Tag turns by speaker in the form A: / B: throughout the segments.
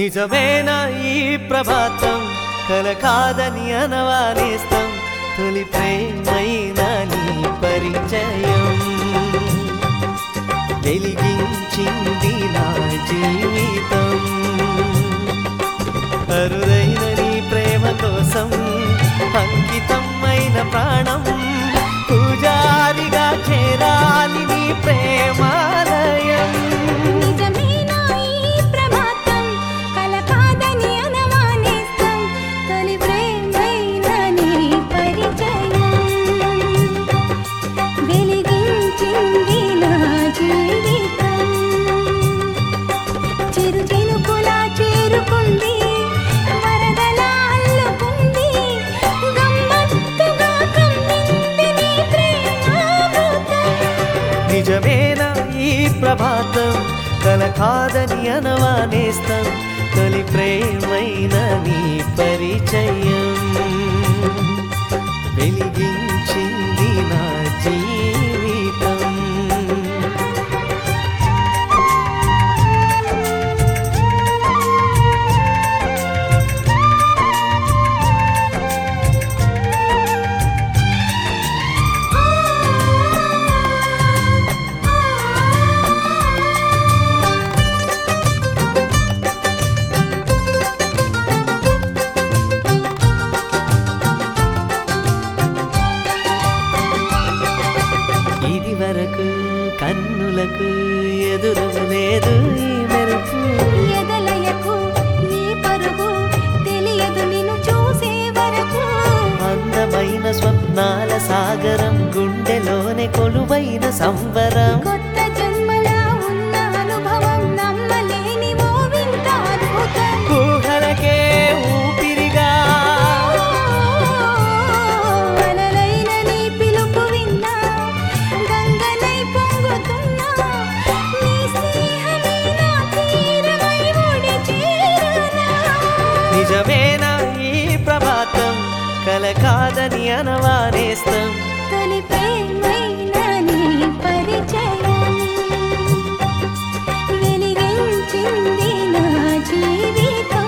A: నిజమేనా ఈ ప్రభాతం కల కాదని అనవానేస్తాం తొలి ప్రేమైన నీ పరిచయం వెలిగించింది నా జీవితం అరుదైన నీ ప్రేమ కోసం అంకితమైన ప్రాణం పూజారిగా చేరాలి నీ ప్రేమాలయం
B: నిజమేనా ఈ ప్రభాతం కల కాదని అనమానేస్తాం తొలి ప్రేమైన నీ పరిచయం వెలిగించింది నా జీవితం చిరు చినుకులా చేరుకుంది వరదలా అల్లుకుంది గమ్మత్తుగా కమ్మింది నీ ప్రేమామృతం
A: నిజమేనా ఈ ప్రభాతం కల కాదని అనవానేస్తాం తొలి ప్రేమైన నీ పరిచయం వెలిగించింది నా జీవితం ఇది వరకు కన్నులకు ఎదురవలేదు ఈ మెరుపు
B: ఎదలయకు ఈ పరుగు తెలియదు నిన్ను చూసే వరకు
A: అందమైన స్వప్నాల సాగరం గుండెలోనే కొలువైన సంబరం
B: కొత్త జన్మలా ఉన్న అనుభవం నమ్మలేని ఓ వింత అద్భుతం
A: ఊహలకే ఊపిరిగా
B: అలలైన నీ పిలుపు విన్నా గంగనై పొంగుతున్నా నీ స్నేహమే నా తీరమై ఒడి చేరునా
A: నిజమేనా ఈ ప్రభాతం కల కాదని అనవానేస్తాం
B: తొలి ప్రేమైన నీ పరిచయం వెలిగించింది నా జీవితం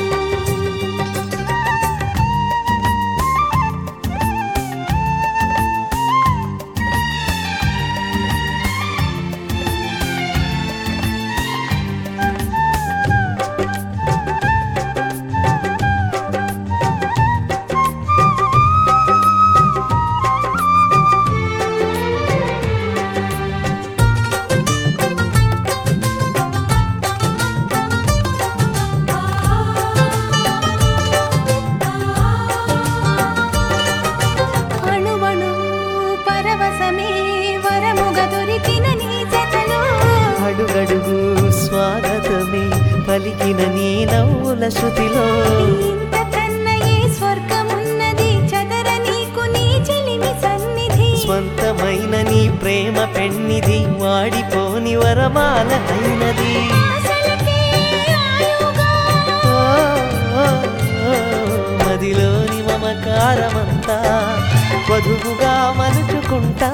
B: అణువణు పరవశమే వరముగ దొరికిన నీ జతలో
A: అడుగడుగు స్వాగతమే పలికిన నీ నవ్వుల శృతిలో
B: ఇంతకన్నా ఏ స్వర్గమున్నది చదర నీకు నీ చెలిమి సన్నిధి
A: స్వంతమైన నీ ప్రేమ పెన్నిది వాడిపోని వరమాల అయినది
B: ఆశలకే ఆయువుగా
A: ఓ, ఓ, ఓ, మదిలోని మమకారమంతా వధువుగా మలుచుకుంటా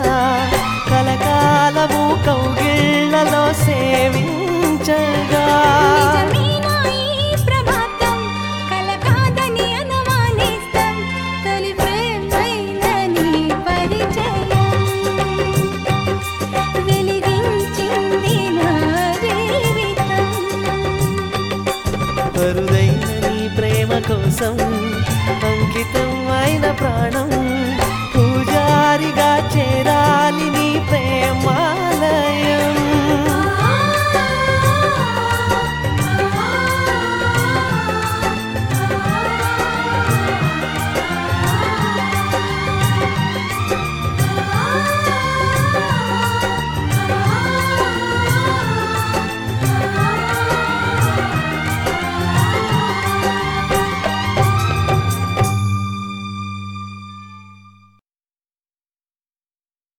A: కలకాలము కౌగిళ్లలో సేవించగా
B: నిజమే